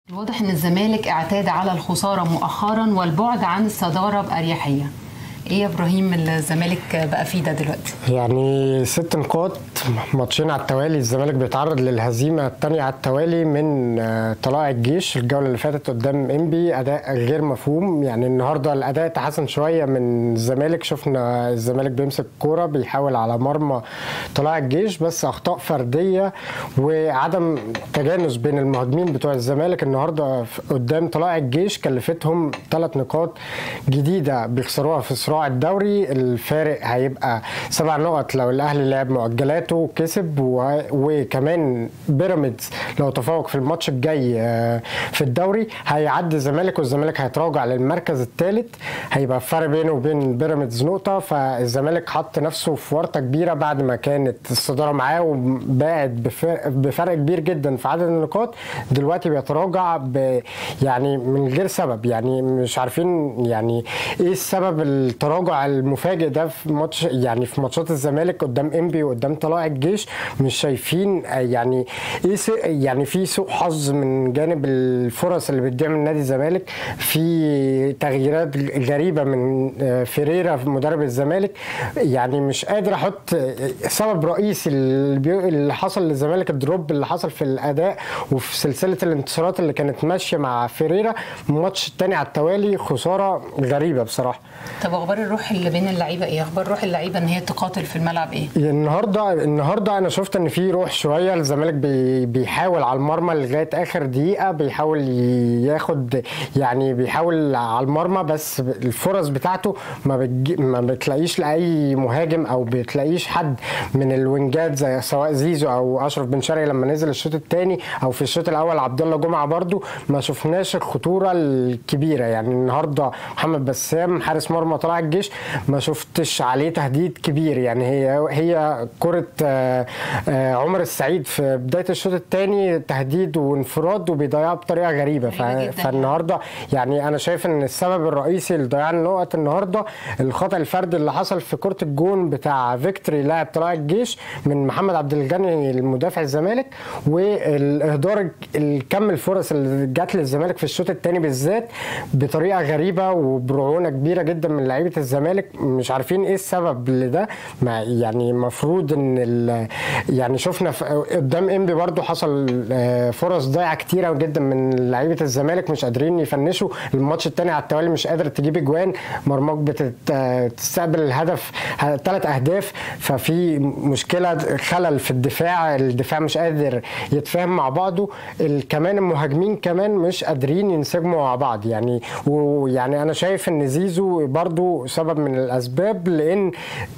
واضح ان الزمالك اعتاد على الخساره مؤخرا والبعد عن الصداره باريحيه ايه يا ابراهيم الزمالك بقى فيه ده دلوقتي يعني ست نقاط ماتشين على التوالي الزمالك بيتعرض للهزيمه الثانيه على التوالي من طلائع الجيش الجوله اللي فاتت قدام انبي اداء غير مفهوم يعني النهارده الاداء تحسن شويه من الزمالك شفنا الزمالك بيمسك كوره بيحاول على مرمى طلائع الجيش بس اخطاء فرديه وعدم تجانس بين المهاجمين بتوع الزمالك النهارده قدام طلائع الجيش كلفتهم ثلاث نقاط جديده بيخسروها في صراع الدوري الفارق هيبقى سبع نقط لو الاهلي لعب مؤجلاته وكسب و... وكمان بيراميدز لو تفوق في الماتش الجاي في الدوري هيعدي الزمالك والزمالك هيتراجع للمركز الثالث هيبقى الفرق بينه وبين بيراميدز نقطه فالزمالك حط نفسه في ورطه كبيره بعد ما كانت الصداره معاه وباعد بفرق, بفرق كبير جدا في عدد النقاط دلوقتي بيتراجع ب... يعني من غير سبب يعني مش عارفين يعني ايه السبب التراجع المفاجئ ده في ماتش يعني في ماتشات الزمالك قدام انبي وقدام طلائع الجيش مش شايفين يعني ايه يعني في سوء حظ من جانب الفرص اللي بتضيع من نادي الزمالك في تغييرات غريبه من فيريرا في مدرب الزمالك يعني مش قادر احط سبب رئيسي اللي حصل للزمالك الدروب اللي حصل في الاداء وفي سلسله الانتصارات اللي كانت ماشيه مع فيريرا الماتش الثاني على التوالي خساره غريبه بصراحه طب اخبار الروح اللي بين اللعيبه ايه اخبار روح اللعيبه ان هي تقاتل في الملعب ايه النهارده النهارده انا شفت ان في روح شويه الزمالك بي بيحاول على المرمى لغايه اخر دقيقه بيحاول ياخد يعني بيحاول على المرمى بس الفرص بتاعته ما بتجي ما بتلاقيش لاي مهاجم او بتلاقيش حد من الوينجات زي سواء زيزو او اشرف بن شرقي لما نزل الشوط الثاني او في الشوط الاول عبد الله جمعه برده ما شفناش الخطوره الكبيره يعني النهارده محمد بسام حارس مرمى طلع الجيش ما شفتش عليه تهديد كبير يعني هي هي كره عمر السعيد في بدايه الشوط الثاني تهديد وانفراد وبيضيعها بطريقه غريبه فالنهارده يعني انا شايف ان السبب الرئيسي لضياع النقط النهارده الخطا الفردي اللي حصل في كره الجون بتاع فيكتوري لاعب طلائع الجيش من محمد عبد الغني المدافع الزمالك والاهدار الكم الفرص اللي جات للزمالك في الشوط الثاني بالذات بطريقه غريبه وبرعونه كبيره جدا من لعيبه الزمالك مش عارفين ايه السبب لده ما يعني المفروض ان يعني شفنا قدام انبي برضو حصل فرص ضايعه كتيره جدا من لعيبه الزمالك مش قادرين يفنشوا الماتش الثاني على التوالي مش قادر تجيب اجوان مرماك بتستقبل الهدف ثلاث اهداف ففي مشكله خلل في الدفاع الدفاع مش قادر يتفاهم مع بعضه كمان المهاجمين كمان مش قادرين ينسجموا مع بعض يعني ويعني انا شايف ان زيزو برضو سبب من الاسباب لان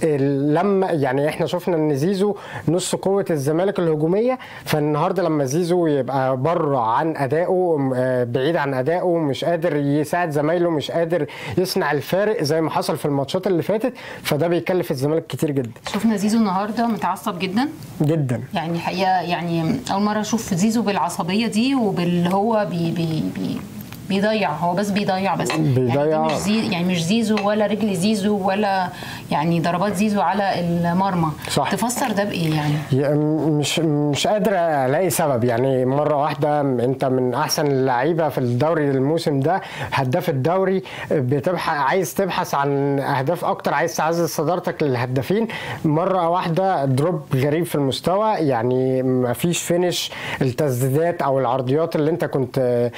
لما يعني احنا شفنا ان زيزو نص قوه الزمالك الهجوميه فالنهارده لما زيزو يبقى بره عن ادائه بعيد عن ادائه مش قادر يساعد زمايله مش قادر يصنع الفارق زي ما حصل في الماتشات اللي فاتت فده بيكلف الزمالك كتير جدا شفنا زيزو النهارده متعصب جدا جدا يعني حقيقه يعني اول مره اشوف زيزو بالعصبيه دي وباللي هو بي بي بي بيضيع هو بس بيضيع بس بيضيع يعني مش زي يعني مش زيزو ولا رجل زيزو ولا يعني ضربات زيزو على المرمى صح تفسر ده بايه يعني مش مش قادر الاقي سبب يعني مره واحده انت من احسن اللعيبه في الدوري الموسم ده هداف الدوري بتبحث عايز تبحث عن اهداف اكتر عايز تعزز صدارتك للهدافين مره واحده دروب غريب في المستوى يعني ما فيش فينش التسديدات او العرضيات اللي انت كنت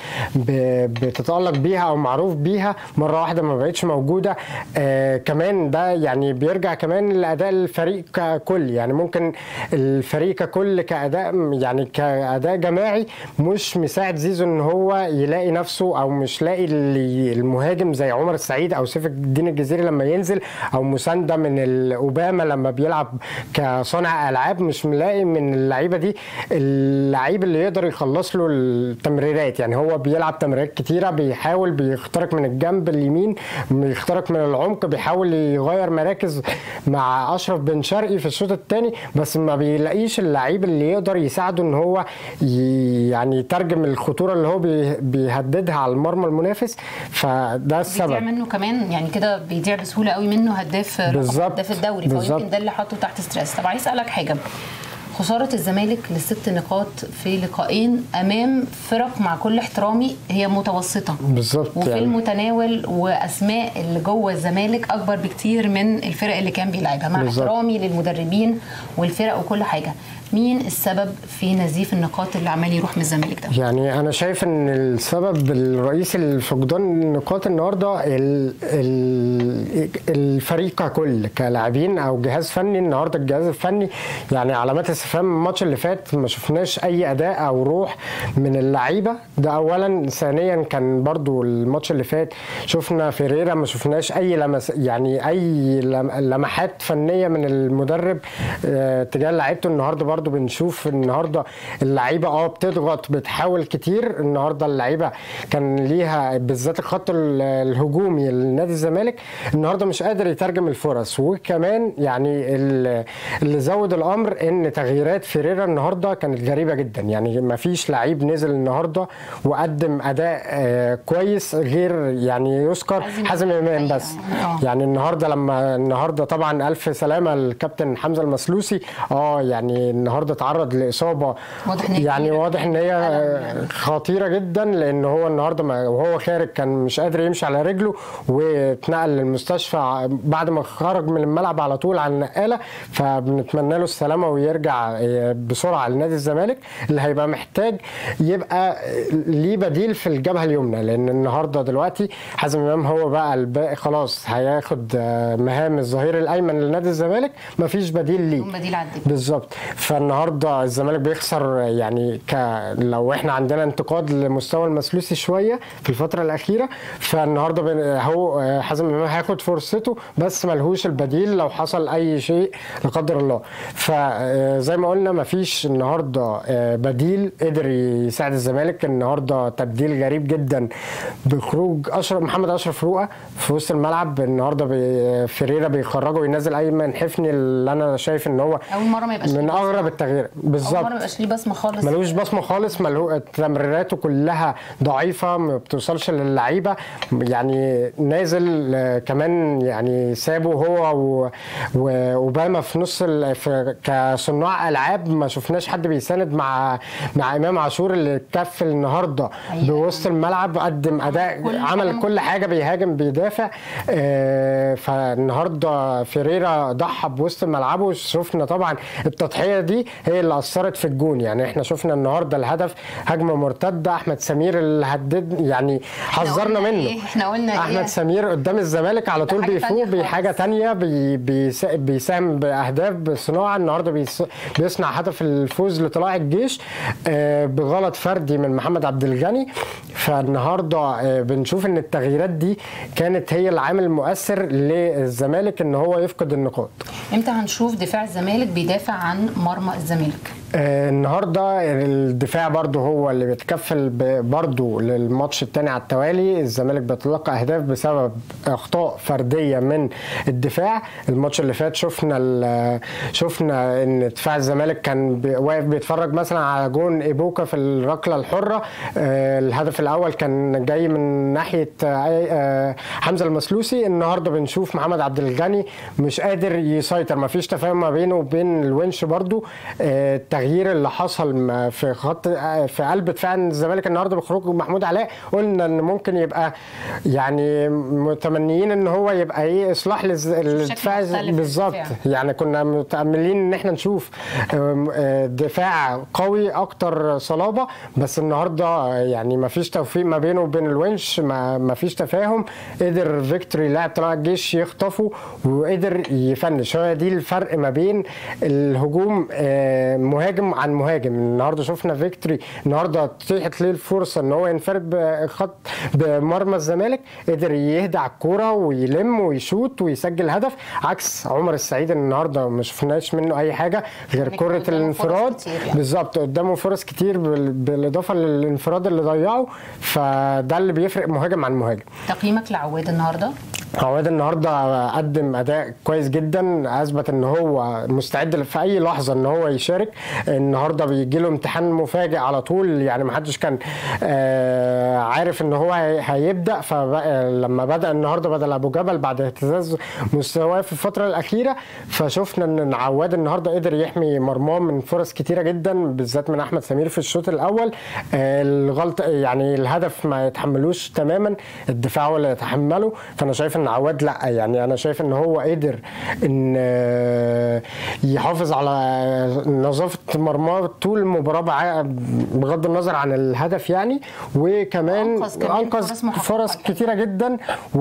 ب بتتالق بيها او معروف بيها مره واحده ما بقتش موجوده آه كمان ده يعني بيرجع كمان لاداء الفريق ككل يعني ممكن الفريق ككل كاداء يعني كاداء جماعي مش مساعد زيزو ان هو يلاقي نفسه او مش لاقي المهاجم زي عمر السعيد او سيف الدين الجزيري لما ينزل او مسانده من اوباما لما بيلعب كصانع العاب مش ملاقي من اللعيبه دي اللعيب اللي يقدر يخلص له التمريرات يعني هو بيلعب تمريرات كتير كتيره بيحاول بيخترق من الجنب اليمين بيخترق من العمق بيحاول يغير مراكز مع اشرف بن شرقي في الشوط الثاني بس ما بيلاقيش اللعيب اللي يقدر يساعده ان هو يعني يترجم الخطوره اللي هو بيهددها على المرمى المنافس فده السبب بيضيع منه كمان يعني كده بيضيع بسهوله قوي منه هداف بالظبط هداف الدوري فيمكن ده اللي حاطه تحت ستريس طب عايز اسالك حاجه خساره الزمالك لست نقاط في لقاءين امام فرق مع كل احترامي هي متوسطه بالظبط وفي يعني. المتناول واسماء اللي جوه الزمالك اكبر بكتير من الفرق اللي كان بيلعبها مع بالظبط. احترامي للمدربين والفرق وكل حاجه مين السبب في نزيف النقاط اللي عمال يروح من الزمالك ده يعني انا شايف ان السبب الرئيسي لفقدان النقاط النهارده ال- ال- الفريق ككل كلاعبين او جهاز فني النهارده الجهاز الفني يعني علامات استفهام الماتش اللي فات ما شفناش اي اداء او روح من اللعيبه ده اولا ثانيا كان برضو الماتش اللي فات شفنا فيريرا ما شفناش اي لمس يعني اي لم- لمحات فنيه من المدرب آه، تجاه لعيبته النهارده برضو بنشوف النهارده اللعيبه اه بتضغط بتحاول كتير النهارده اللعيبه كان ليها بالذات الخط ال- الهجومي لنادي الزمالك النهارده مش قادر يترجم الفرص وكمان يعني ال- اللي زود الامر ان تغييرات فيريرا النهارده كانت غريبه جدا يعني ما فيش لعيب نزل النهارده وقدم اداء آه، كويس غير يعني يذكر حازم حازم امام إمام بس الحقيقة. آه. يعني النهارده لما النهارده طبعا الف سلامه الكابتن حمزه المسلوسي اه يعني النهارده تعرض لاصابه واضح إن هي يعني كبيرة. واضح ان هي ألم يعني. خطيره جدا لان هو النهارده ما- وهو خارج كان مش قادر يمشي على رجله واتنقل للمستشفى بعد ما خرج من الملعب على طول على النقاله فبنتمنى له السلامه ويرجع آه، بسرعه لنادي الزمالك اللي هيبقى محتاج يبقى ليه بديل في الجبهه اليمنى لان النهارده دلوقتي حازم امام هو بقى الباقي خلاص هياخد آه، مهام الظهير الايمن لنادي الزمالك مفيش بديل ليه يوم بديل عدي بالظبط فالنهارده الزمالك بيخسر يعني ك لو احنا عندنا انتقاد لمستوى المسلوسي شويه في الفتره الاخيره فالنهارده بن- هو آه، حازم امام هياخد فرصته بس ملهوش البديل لو حصل اي شيء لا قدر الله فزي ما قلنا مفيش النهارده آه، بديل قدر يساعد الزمالك النهارده تبديل غريب جدا بخروج اشرف محمد اشرف رؤى في وسط الملعب النهارده بي- فيريرا بيخرجه وينزل ايمن حفني اللي انا شايف ان هو اول مره ما يبقاش ليه من بصمة. اغرب التغيير اول بالظبط مره ما يبقاش ليه بصمه خالص ملوش بصمه خالص ملهو تمريراته كلها ضعيفه ما بتوصلش للعيبه يعني نازل آه، كمان يعني سابه هو و- واوباما في نص ال- في كصناع العاب ما شفناش حد بيساند مع مع امام عاشور اللي اتكفل النهارده أيوة. بوسط الملعب قدم اداء كل حاجة عمل ممكن. كل حاجه بيهاجم بيدافع آه، فالنهارده فيريرا ضحى بوسط ملعبه شفنا طبعا التضحيه دي هي اللي اثرت في الجون يعني احنا شفنا النهارده الهدف هجمه مرتده احمد سمير اللي هدد يعني حذرنا قلنا منه إيه؟ إحنا قلنا احمد إيه؟ سمير قدام الزمالك على طول حاجة بيفوق تانية بحاجه خالص. تانية بي بيسا- بيساهم باهداف بصناعه النهارده بيص- بيصنع هدف الفوز لطلائع الجيش آه، بغلط فردي من محمد عبد الغني فالنهارده آه، بنشوف ان التغييرات دي كانت هي العامل المؤثر للزمالك ان هو يفقد النقاط امتى هنشوف دفاع الزمالك بيدافع عن مرمى الزمالك آه، النهارده الدفاع برضو هو اللي بيتكفل ب- برضو للماتش الثاني على التوالي الزمالك بيتلقى اهداف بسبب اخطاء فرديه من الدفاع الماتش اللي فات شفنا ال- شفنا ان دفاع الزمالك كان بي- واقف بيتفرج مثلا على جون ايبوكا في الركله الحره آه، الهدف الاول كان جاي من ناحيه آه، آه، حمزه المسلوسي النهارده بنشوف محمد عبد الغني مش قادر يسيطر ما فيش تفاهم ما بينه وبين الونش برضو آه، التغيير اللي حصل ما في خط آه، في قلب دفاع الزمالك النهارده بخروج محمود علاء قلنا ان ممكن يبقى يعني متمنيين ان هو يبقى ايه اصلاح للدفاع مختلف بالظبط للدفاع. يعني كنا متاملين ان احنا نشوف آم، آه، دفاع قوي اكتر صلابه بس النهارده يعني ما فيش توفيق ما بينه وبين الونش ما ما فيش تفاهم قدر فيكتوري لاعب طلائع الجيش يخطفه وقدر يفنش هو دي الفرق ما بين الهجوم آه، مهاجم عن مهاجم النهارده شفنا فيكتوري النهارده اتيحت ليه الفرصه ان هو ينفرد بخط بمرمى الزمالك قدر يهدع الكوره ويلم ويشوط ويسجل هدف عكس عمر السعيد النهارده ما شفناش منه اي حاجه غير يعني كره قدامه فرص الانفراد كتير يعني. بالظبط قدامه فرص كتير بال- بالاضافه للانفراد اللي ضيعه فده اللي بيفرق مهاجم عن مهاجم تقييمك لعواد النهارده عواد النهارده قدم اداء كويس جدا اثبت ان هو مستعد في اي لحظه ان هو يشارك النهارده بيجي له امتحان مفاجئ على طول يعني ما حدش كان آه، عارف ان هو هي- هيبدا فلما بدا النهارده بدل ابو جبل بعد اهتزاز مستواه في الفتره الاخيره فشفنا ان عواد النهارده قدر يحمي مرماه من فرص كتيره جدا بالذات من احمد سمير في الشوط الاول آه، الغلط يعني الهدف ما يتحملوش تماما الدفاع هو اللي يتحمله فانا شايف ان عواد لا يعني انا شايف ان هو قدر ان آه، يحافظ على نظافه مرماه طول المباراه بع- بغض النظر عن الهدف يعني وكمان وأنقذ كمان فرص انقذ محققة فرص كمان. كتيره جدا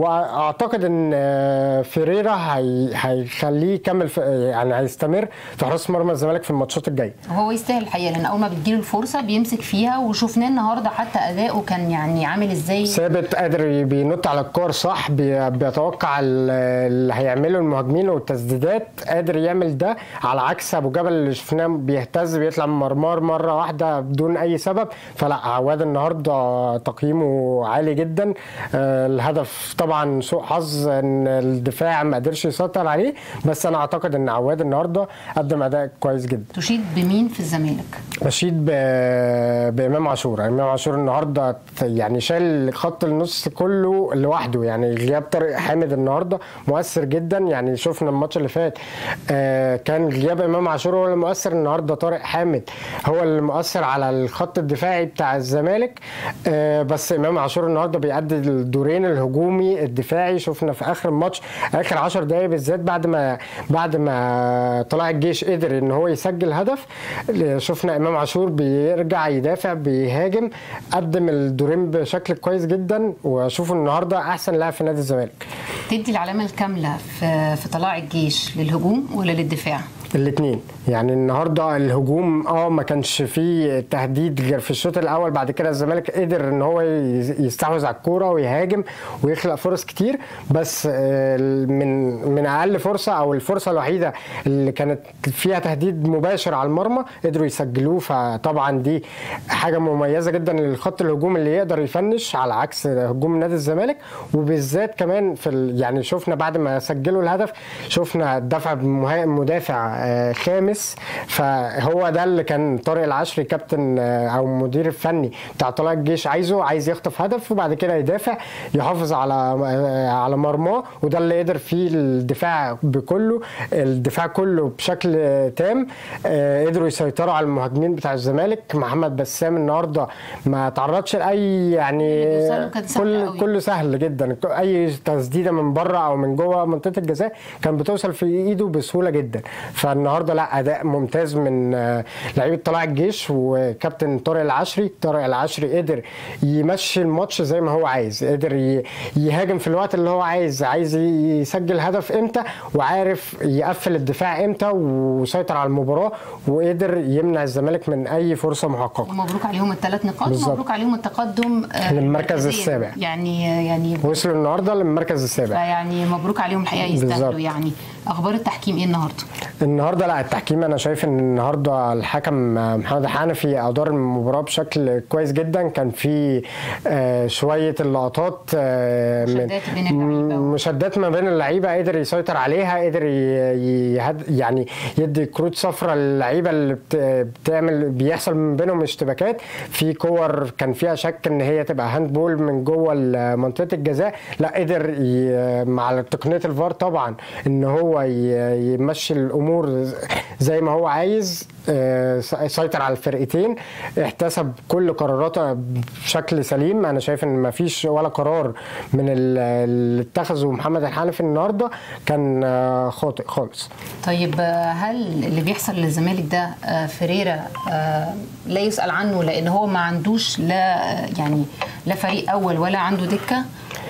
واعتقد ان آه، فيريرا هي- هيخليه يكمل في يعني هيستمر في حراسه مرمى الزمالك في الماتشات الجايه هو يستاهل الحقيقه لان اول ما بتجيله الفرصه بيمسك فيها وشفناه النهارده حتى اداؤه كان يعني عامل ازاي ثابت قادر بينط على الكور صح بي- بيتوقع ال- اللي هيعمله المهاجمين والتسديدات قادر يعمل ده على عكس ابو جبل اللي شفناه بيهتز بيطلع من مرمار مره واحده بدون اي سبب فلا عواد النهارده تقييمه عالي جدا آه، الهدف طبعا سوء حظ ان الدفاع ما قدرش يسيطر عليه بس انا اعتقد ان عواد النهارده قدم اداء كويس جدا تشيد بمين في الزمالك بشيد ب- بامام عاشور امام عاشور النهارده ت- يعني شال خط النص كله لوحده يعني غياب طارق حامد النهارده مؤثر جدا يعني شفنا الماتش اللي فات آه، كان غياب امام عاشور هو اللي مؤثر النهارده طارق حامد هو اللي مؤثر على الخط الدفاعي بتاع الزمالك آه، بس امام عاشور النهارده بيأدي الدورين الهجومي الدفاعي شفنا في اخر الماتش اخر 10 دقايق بالذات بعد ما بعد ما طلع الجيش قدر ان هو يسجل هدف شفنا امام عاشور بيرجع يدافع بيهاجم قدم الدورين بشكل كويس جدا واشوفه النهارده احسن لاعب في نادي الزمالك تدي العلامه الكامله في في طلاع الجيش للهجوم ولا للدفاع الاثنين يعني النهارده الهجوم اه ما كانش فيه تهديد غير في الشوط الاول بعد كده الزمالك قدر ان هو يز- يستحوذ على الكوره ويهاجم ويخلق فرص كتير بس آه، من من اقل فرصه او الفرصه الوحيده اللي كانت فيها تهديد مباشر على المرمى قدروا يسجلوه فطبعا دي حاجه مميزه جدا للخط الهجوم اللي يقدر يفنش على عكس هجوم نادي الزمالك وبالذات كمان في ال... يعني شفنا بعد ما سجلوا الهدف شفنا دفع بمها- مدافع آه، خامس فهو ده اللي كان طارق العشري كابتن آه، او مدير الفني بتاع طلائع الجيش عايزه عايز يخطف هدف وبعد كده يدافع يحافظ على آه، على مرماه وده اللي قدر فيه الدفاع بكله الدفاع كله بشكل آه، تام آه، قدروا يسيطروا على المهاجمين بتاع الزمالك محمد بسام النهارده ما تعرضش لاي يعني اللي بيوصله كان سهل كل قوي. كله سهل جدا اي تسديده من بره او من جوه منطقه الجزاء كان بتوصل في ايده بسهوله جدا فالنهارده لا اداء ممتاز من آه، لعيبه طلائع الجيش وكابتن طارق العشري طارق العشري قدر يمشي الماتش زي ما هو عايز قدر ي- يهاجم في الوقت اللي هو عايز عايز ي- يسجل هدف امتى وعارف يقفل الدفاع امتى وسيطر على المباراه وقدر يمنع الزمالك من اي فرصه محققه ومبروك عليهم الثلاث نقاط بالظبط. ومبروك عليهم التقدم آه، للمركز مركزياً. السابع. يعني يعني وصلوا النهارده للمركز السابع فيعني مبروك عليهم الحقيقه يستاهلوا بالظبط. يعني اخبار التحكيم ايه النهارده النهارده لا التحكيم انا شايف ان النهارده الحكم محمد حنفي ادار المباراه بشكل كويس جدا كان في آه، شويه اللقطات آه، من مشادات بين اللعيبة. م- مشادات ما بين اللعيبه قدر يسيطر عليها قدر ي- يهد يعني يدي كروت صفراء للعيبه اللي بت- بتعمل بيحصل من بينهم اشتباكات في كور كان فيها شك ان هي تبقى هاند بول من جوه ال- منطقه الجزاء لا قدر ي- مع تقنيه الفار طبعا ان هو ي- يمشي الامور زي ما هو عايز آه، سيطر على الفرقتين احتسب كل قراراته بشكل سليم انا شايف ان ما فيش ولا قرار من ال- اللي اتخذه محمد الحنفي النهارده كان آه، خاطئ خالص طيب آه، هل اللي بيحصل للزمالك ده آه، فيريرا آه، لا يسأل عنه لان هو ما عندوش لا يعني لا فريق اول ولا عنده دكه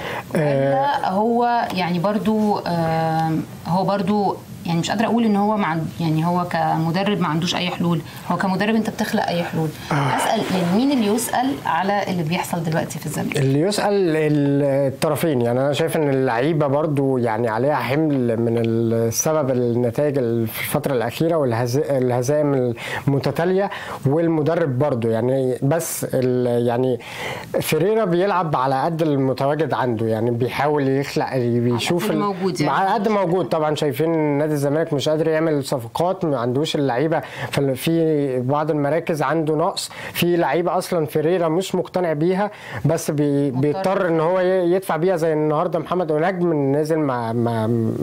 ولا هو يعني برضو آه، هو برضو يعني مش قادره اقول ان هو مع يعني هو كمدرب ما عندوش اي حلول هو كمدرب انت بتخلق اي حلول اسال يعني مين اللي يسال على اللي بيحصل دلوقتي في الزمالك اللي يسأل ال- الطرفين يعني انا شايف ان اللعيبه برضو يعني عليها حمل من السبب النتائج ال- في الفتره الاخيره والهزائم المتتاليه والمدرب برضو يعني بس ال- يعني فيريرا بيلعب على قد المتواجد عنده يعني بيحاول يخلق بيشوف قد ال- الموجود يعني. على قد موجود طبعا شايفين نادي نادي الزمالك مش قادر يعمل صفقات ما عندوش اللعيبه في في بعض المراكز عنده نقص في لعيبه اصلا فيريرا مش مقتنع بيها بس بي بيضطر ان هو ي- يدفع بيها زي النهارده محمد ونجم نزل ما ما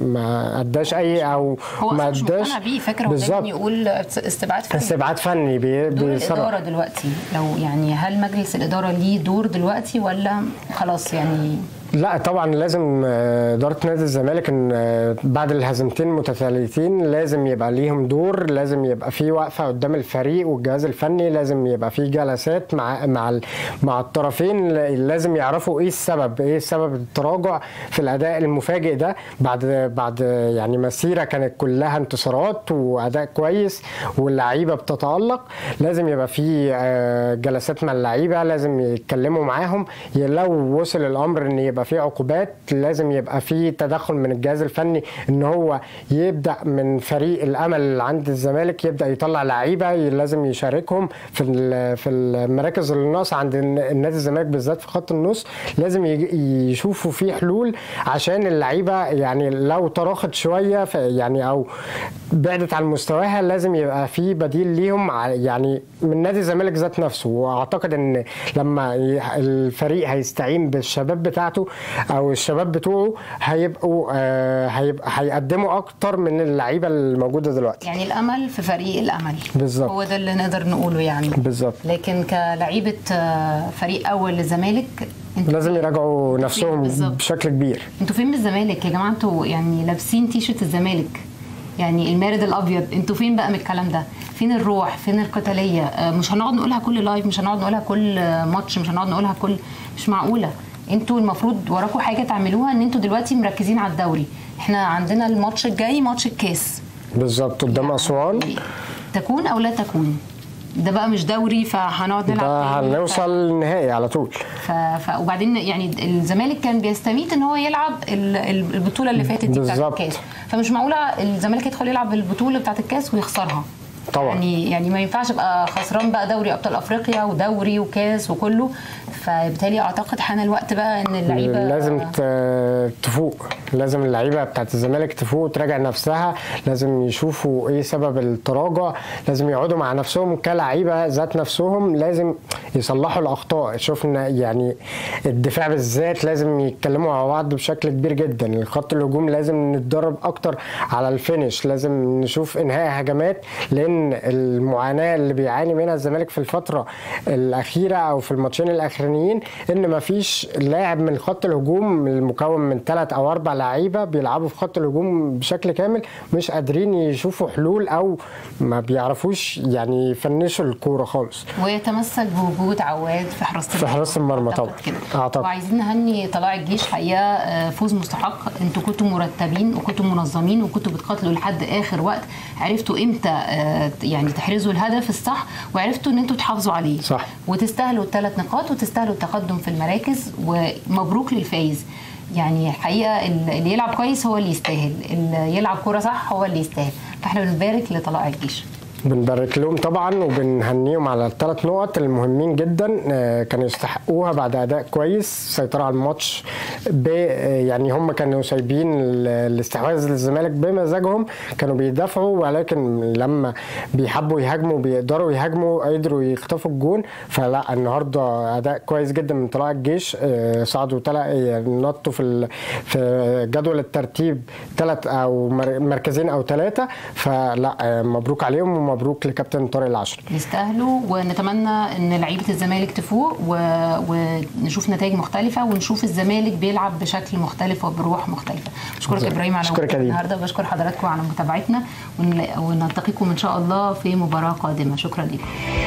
ما اداش اي او هو ما اصلا مش مقتنع بيه فاكر هو دايما بالظبط يقول استبعاد فني استبعاد فني بي- دور بيصرف الاداره دلوقتي لو يعني هل مجلس الاداره ليه دور دلوقتي ولا خلاص يعني لا طبعا لازم آه، اداره نادي الزمالك ان آه، بعد الهزيمتين متتاليتين لازم يبقى ليهم دور لازم يبقى في وقفه قدام الفريق والجهاز الفني لازم يبقى في جلسات مع مع ال- مع الطرفين ل- لازم يعرفوا ايه السبب ايه سبب التراجع في الاداء المفاجئ ده بعد بعد يعني مسيره كانت كلها انتصارات واداء كويس واللعيبه بتتالق لازم يبقى في آه، جلسات مع اللعيبه لازم يتكلموا معاهم ي- لو وصل الامر ان يبقى في عقوبات لازم يبقى في تدخل من الجهاز الفني ان هو يبدا من فريق الامل اللي عند الزمالك يبدا يطلع لعيبه ي- لازم يشاركهم في ال- في المراكز اللي ناقصه عند الن- النادي الزمالك بالذات في خط النص لازم يج- يشوفوا في حلول عشان اللعيبه يعني لو تراخت شويه ف- يعني او بعدت عن مستواها لازم يبقى في بديل ليهم ع- يعني من نادي الزمالك ذات نفسه واعتقد ان لما ي- الفريق هيستعين بالشباب بتاعته او الشباب بتوعه هيبقوا آه، هيبقى هيقدموا اكتر من اللعيبه الموجوده دلوقتي يعني الامل في فريق الامل بالظبط. هو ده اللي نقدر نقوله يعني بالظبط لكن كلعيبه آه، فريق اول للزمالك انتوا لازم يراجعوا نفسهم بالظبط. بشكل كبير انتوا فين من الزمالك يا جماعه انتوا يعني لابسين تيشرت الزمالك يعني المارد الابيض انتوا فين بقى من الكلام ده فين الروح فين القتاليه آه، مش هنقعد نقولها كل لايف مش هنقعد نقولها كل آه، ماتش مش هنقعد نقولها كل مش معقوله انتوا المفروض وراكم حاجه تعملوها ان انتوا دلوقتي مركزين على الدوري احنا عندنا الماتش الجاي ماتش الكاس بالظبط قدام اسوان تكون او لا تكون ده بقى مش دوري فهنقعد نلعب ده تاني. هنوصل النهائي على طول ف... ف... وبعدين يعني الزمالك كان بيستميت ان هو يلعب ال- ال- البطوله اللي فاتت دي بتاعت بالظبط. الكاس فمش معقوله الزمالك يدخل يلعب البطوله بتاعت الكاس ويخسرها طبعا. يعني يعني ما ينفعش ابقى خسران بقى دوري ابطال افريقيا ودوري وكاس وكله فبالتالي اعتقد حان الوقت بقى ان اللعيبه لازم ت- تفوق لازم اللعيبه بتاعت الزمالك تفوق تراجع نفسها لازم يشوفوا ايه سبب التراجع لازم يقعدوا مع نفسهم كلعيبه ذات نفسهم لازم يصلحوا الاخطاء شفنا يعني الدفاع بالذات لازم يتكلموا مع بعض بشكل كبير جدا خط الهجوم لازم نتدرب اكتر على الفينش لازم نشوف انهاء هجمات لان المعاناه اللي بيعاني منها الزمالك في الفتره الاخيره او في الماتشين الاخرانيين ان مفيش لاعب من خط الهجوم المكون من ثلاث او اربع لعيبه بيلعبوا في خط الهجوم بشكل كامل مش قادرين يشوفوا حلول او ما بيعرفوش يعني يفنشوا الكوره خالص ويتمثل بوجود عواد في حراسه في حراسة المرمى أعتقد طبعا. كده أعتقد. وعايزين نهني طلائع الجيش حقيقه آه، فوز مستحق انتوا كنتوا مرتبين وكنتوا منظمين وكنتوا بتقاتلوا لحد اخر وقت عرفتوا امتى آه، يعني تحرزوا الهدف الصح وعرفتوا ان انتوا تحافظوا عليه صح. وتستاهلوا الثلاث نقاط وتستاهلوا التقدم في المراكز ومبروك للفايز يعني الحقيقه اللي يلعب كويس هو اللي يستاهل اللي يلعب كوره صح هو اللي يستاهل فاحنا بنبارك لطلائع الجيش بنبارك لهم طبعا وبنهنيهم على الثلاث نقط المهمين جدا آه، كانوا يستحقوها بعد اداء كويس سيطرة على الماتش ب آه، يعني هم كانوا سايبين ال- الاستحواذ للزمالك بمزاجهم كانوا بيدافعوا ولكن لما بيحبوا يهاجموا بيقدروا يهاجموا قدروا يخطفوا الجون فلا النهارده اداء كويس جدا من طلائع الجيش آه، صعدوا تلا يعني نطوا في ال- في جدول الترتيب ثلاث او مر- مركزين او ثلاثه فلا آه، مبروك عليهم ومبروك لكابتن طارق العشري يستاهلوا ونتمنى ان لعيبه الزمالك تفوق و... ونشوف نتائج مختلفه ونشوف الزمالك بيلعب بشكل مختلف وبروح مختلفه بشكرك بالظبط. ابراهيم على أشكرك وجودك يا دينا. النهارده بشكر حضراتكم على متابعتنا ون... ونلتقيكم ان شاء الله في مباراه قادمه شكرا لكم